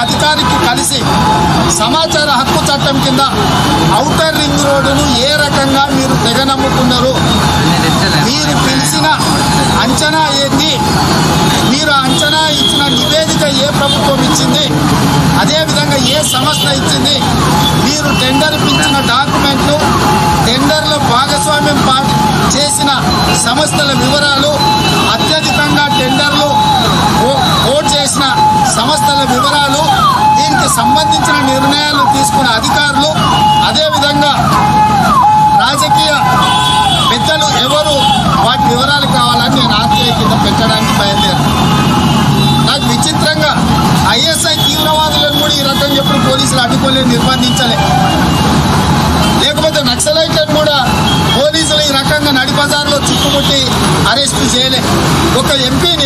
అధికారికి కలిసి సమాచార హక్కు చట్టం కింద ఔటర్ రింగ్ రోడ్డును ఏ రకంగా మీరు తెగ నమ్ముకున్నారు మీరు పిలిచిన అంచనా ఏంది మీరు అంచనా ఇచ్చిన నివేదిక ఏ ప్రభుత్వం ఇచ్చింది అదేవిధంగా ఏ సంస్థ ఇచ్చింది మీరు టెండర్ ఇచ్చిన డాక్యుమెంట్లు టెండర్లో భాగస్వామ్యం పా- చేసిన సంస్థల వివరాలు అత్యధికంగా టెండర్లు ఓ- ఓట్ చేసిన సంస్థల వివరాలు దీనికి సంబంధించిన నిర్ణయాలు తీసుకున్న అధికారులు అదేవిధంగా రాజకీయ పెద్దలు ఎవరు వాటి వివరాలు కావాలని నేను ఆర్టీఐ కింద పెట్టడానికి బయలుదేరాను నాకు విచిత్రంగా ఐఎస్ఐ తీవ్రవాదులను కూడా ఈ రకంగా ఎప్పుడు పోలీసులు అడ్డుకోలేదు నిర్బంధించలే లేకపోతే నక్సలైట్లను కూడా పోలీసులు ఈ రకంగా నడి బజార్లో చుట్టుముట్టి అరెస్టు చేయలే ఒక ఎంపీని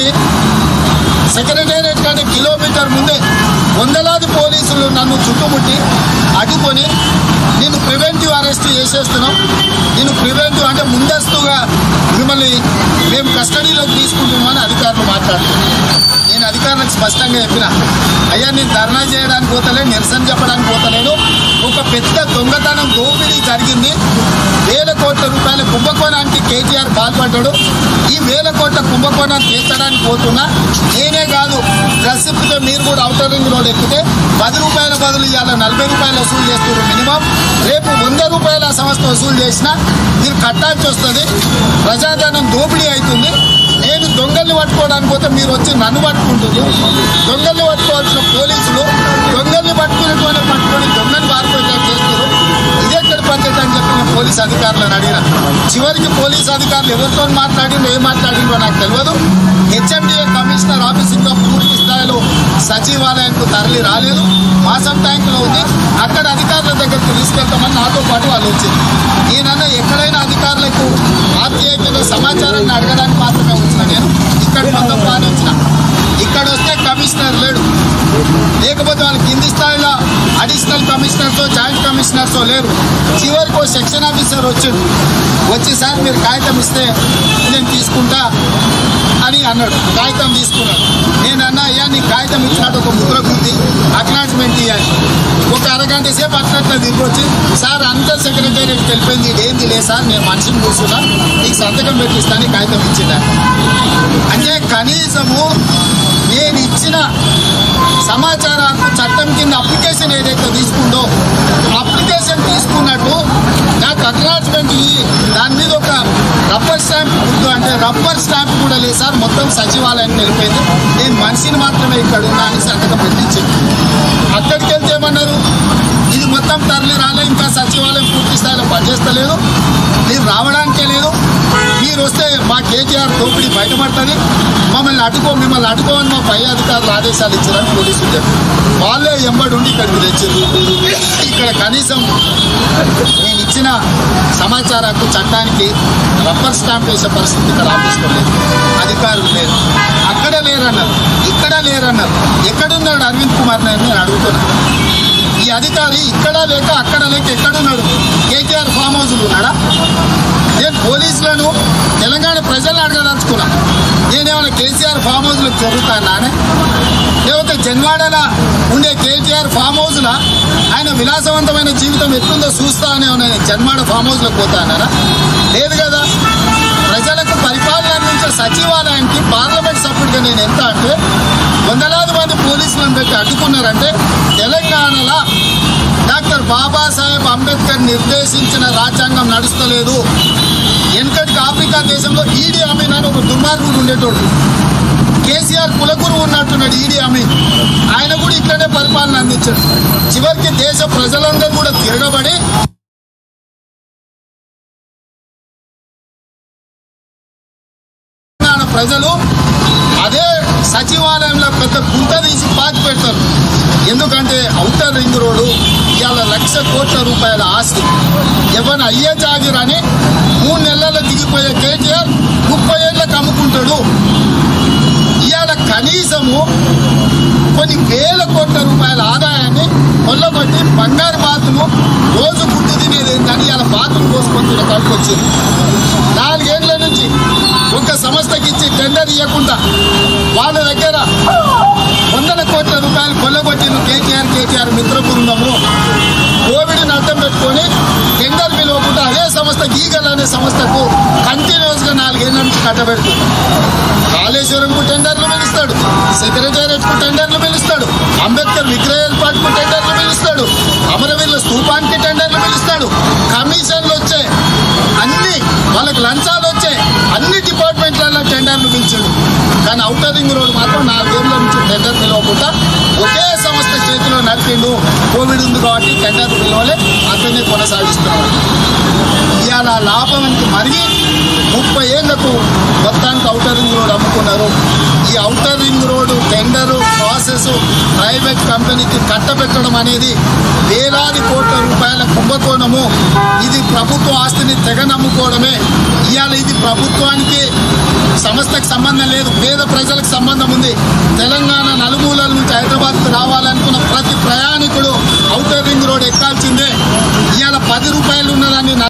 సెక్రటేరియట్ కంటే కిలోమీటర్ ముందే వందలాది పోలీసులు నన్ను చుట్టుముట్టి అడ్డుకొని నేను ప్రివెంటివ్ అరెస్ట్ చేసేస్తున్నాం నేను ప్రివెంటివ్ అంటే ముందస్తుగా మిమ్మల్ని మేము కస్టడీలోకి తీసుకుంటున్నామని అధికారులు మాట్లాడుతున్నారు నేను అధికారులకు స్పష్టంగా చెప్పిన అయ్యా నేను ధర్నా చేయడానికి పోతలేను నిరసన చెప్పడానికి పోతలేను ఒక పెద్ద దొంగతనం దోపిడీ జరిగింది వేల కోట్ల రూపాయల కుంభకోణానికి కేటీఆర్ పాల్పడ్డాడు ఈ వేల కోట్ల కుంభకోణాన్ని తీర్చడానికి పోతున్నా నేనే కాదు డ్రెస్ ఇప్పితే మీరు కూడా అవుటర్ రింగ్ రోడ్ ఎక్కితే పది రూపాయల బదులు ఇవాళ నలభై రూపాయలు వసూలు చేస్తున్నారు మినిమం రేపు వంద రూపాయల సంస్థ వసూలు చేసినా మీరు కట్టాల్సి వస్తుంది ప్రజాధనం దోపిడీ అవుతుంది నేను దొంగల్ని పట్టుకోవడానికి పోతే మీరు వచ్చి నన్ను పట్టుకుంటున్నారు దొంగల్ని పట్టుకోవాల్సిన పోలీసులు దొంగల్ని పట్టుకునేటువంటి పట్టుకొని దొంగని పారిపోయేటట్టు చేస్తారు ఇదే ఎక్కడ పద్ధతి అని చెప్పి నేను పోలీస్ అధికారులను అడిగిన చివరికి పోలీస్ అధికారులు ఎవరితో మాట్లాడిందో ఏం మాట్లాడిందో నాకు తెలియదు హెచ్ఎండిఏ కమిషనర్ ఆఫీస్ ఇంకా పూర్తి స్థాయిలో సచివాలయానికి తరలి రాలేదు మాసం ట్యాంకులో ఉంది అక్కడ అధికారుల దగ్గరికి తీసుకెళ్తామని నాతో పాటు వాళ్ళు వచ్చింది నేనన్నా ఎక్కడైనా అధికారులకు ఆర్టీఐ కింద సమాచారాన్ని అడగడానికి మాత్రమే వచ్చిన నేను ఇక్కడ మొత్తం బాగానే వచ్చిన ఇక్కడ వస్తే కమిషనర్ లేడు లేకపోతే వాళ్ళు కింది స్థాయిలో అడిషనల్ కమిషనర్తో జాయింట్ కమిషనర్తో లేరు చివరికి ఓ సెక్షన్ ఆఫీసర్ వచ్చాడు వచ్చి సార్ మీరు కాగితం ఇస్తే నేను తీసుకుంటా అని అన్నాడు కాగితం తీసుకున్నాడు నేను అన్నా అయ్యా నీ కాగితం ఇచ్చినట్టు ఒక ముద్ర గుద్ది అక్నాలజ్మెంట్ ఇవ్వాలి ఒక అరగంట సేపు అట్లా తిరిగి వచ్చి సార్ అంతా సెక్రటేరియట్కి వెళ్ళిపోయింది ఇదేంది లేదు సార్ నేను మనిషిని కూర్చున్నా నీకు సంతకం పెట్టిస్తాను కాగితం ఇచ్చిందా అంటే కనీసము నేను ఇచ్చిన సమాచార హక్కు చట్టం కింద అప్లికేషన్ ఏదైతే తీసుకుందో అప్లికేషన్ తీసుకున్నట్టు నాకు అక్నాలజ్మెంట్ ఇయ్యి దాని మీద ఒక రబ్బర్ స్టాంప్ గుర్తు అంటే రబ్బర్ స్టాంప్ కూడా లేదు సార్ మొత్తం సచివాలయానికి వెళ్ళిపోయింది నేను మనిషిని మాత్రమే ఇక్కడ ఉన్నా అని సంతకం పెట్టించింది అక్కడికి వెళ్తే ఏమన్నారు ఇది మొత్తం తరలి రాలే ఇంకా సచివాలయం పూర్తి స్థాయిలో పనిచేస్తలేదు మీరు రావడానికే లేదు మీరు వస్తే మా కేటీఆర్ దోపిడీ బయటపడుతుంది మమ్మల్ని అడ్డుకో మిమ్మల్ని అడ్డుకోమని మా పై అధికారులు ఆదేశాలు ఇచ్చారని పోలీసులు చెప్పారు వాళ్ళే ఎంబడి ఉండి ఇక్కడికి తెచ్చారు ఇక్కడ కనీసం నేను ఇచ్చిన సమాచార హక్కు చట్టానికి రబ్బర్ స్టాంప్ వేసే పరిస్థితి ఇక్కడ ఆఫీస్లో లేదు అధికారులు లేరు అక్కడ లేరన్నారు ఇక్కడ లేరన్నారు ఎక్కడున్నాడు అరవింద్ కుమార్ నాయుడు నేను అడుగుతున్నాను ఈ అధికారి ఇక్కడ లేక అక్కడ లేక ఎక్కడున్నాడు కేటీఆర్ ఫామ్ హౌస్ ఉన్నాడా నేను పోలీసులను తెలంగాణ ప్రజలను అడగదలుచుకున్నా నేనేమైనా కేసీఆర్ ఫామ్ హౌస్లో జరుగుతానానే లేకపోతే జన్వాడల ఉండే కేటీఆర్ ఫామ్ హౌస్లో ఆయన విలాసవంతమైన జీవితం ఎట్లుందో చూస్తా అని నేను జన్వాడ ఫామ్ హౌస్లోకి పోతానా లేదు కదా ప్రజలకు పరిపాలన అందించే సచివాలయానికి పార్లమెంట్ సభ్యుడిగా నేను ఎంత అంటే వందలాది మంది పోలీసులను పెట్టి అడ్డుకున్నారంటే తెలంగాణలో డాక్టర్ బాబాసాహెబ్ అంబేద్కర్ నిర్దేశించిన రాజ్యాంగం నడుస్తలేదు వెనకటికి ఆఫ్రికా దేశంలో ఈడీ అమీన్ అని ఒక దుర్మార్గుడు ఉండేటోడు కేసీఆర్ కులగురు ఉన్నట్టున్నాడు ఈడీ అమీన్ ఆయన కూడా ఇక్కడే పరిపాలన అందించాడు చివరికి దేశ ప్రజలందరూ కూడా తిరగబడి తెలంగాణ ప్రజలు అదే సచివాలయంలో పెద్ద గుంట తీసి పాతి పెడతారు ఎందుకంటే ఔటర్ రింగ్ రోడ్డు ఇవాళ లక్ష కోట్ల రూపాయల ఆస్తి ఎవరిని అయ్యే జాగిరని మూడు నెలల్లో దిగిపోయే కేటీఆర్ ముప్పై ఏళ్ళకి అమ్ముకుంటాడు ఇవాళ కనీసము కొన్ని వేల కోట్ల రూపాయల ఆదాయాన్ని కొల్లగొట్టి బంగారు బాతులు రోజు గుడ్డు తినేది ఏంటని ఇలా బాతులు కోసుకుంటున్న కాడికి వచ్చింది నాలుగేళ్ల నుంచి ఒక సంస్థకి ఇచ్చి టెండర్ ఇవ్వకుండా వాళ్ళ దగ్గర వందల కోట్ల రూపాయలు కొల్లగొట్టి సంస్థకు కంటిన్యూస్ గా నాలుగేళ్ల నుంచి కట్టబెడుతుంది కాళేశ్వరంకు టెండర్లు పిలుస్తాడు సెక్రటేరియట్ కు టెండర్లు పిలుస్తాడు అంబేద్కర్ విగ్రహ ఏర్పాటుకు టెండర్లు పిలుస్తాడు అమరవీరుల స్తూపానికి టెండర్లు పిలుస్తాడు కమిషన్లు వచ్చే అన్ని వాళ్ళకి లంచాలు వచ్చే అన్ని డిపార్ట్మెంట్లలో టెండర్లు పిలిచాడు కానీ అవుటర్ రింగ్ రోడ్ మాత్రం నాలుగేళ్ల నుంచి టెండర్ పిలవకుండా ఒకే సంస్థ చేతిలో నడిపిండు కోవిడ్ ఉంది కాబట్టి టెండర్ పిలవలే అతన్ని కొనసాగిస్తున్నాడు ఇవాళ లాభానికి మరిగి ముప్పై ఏళ్లకు మొత్తానికి అవుటర్ రింగ్ రోడ్ అమ్ముకున్నారు ఈ outer ring road tender process private కంపెనీకి కట్టబెట్టడం అనేది వేలాది కోట్ల రూపాయల కుంభకోణము ఇది ప్రభుత్వ ఆస్తిని తెగ నమ్ముకోవడమే ఇవాళ ఇది ప్రభుత్వానికి సంస్థకు సంబంధం లేదు పేద ప్రజలకు సంబంధం ఉంది తెలంగాణ నలుమూలల నుంచి హైదరాబాద్కు రావాలనుకున్న ప్రతి ప్రయాణికుడు అవుటర్ రింగ్ రోడ్ ఎక్కాల్సిందే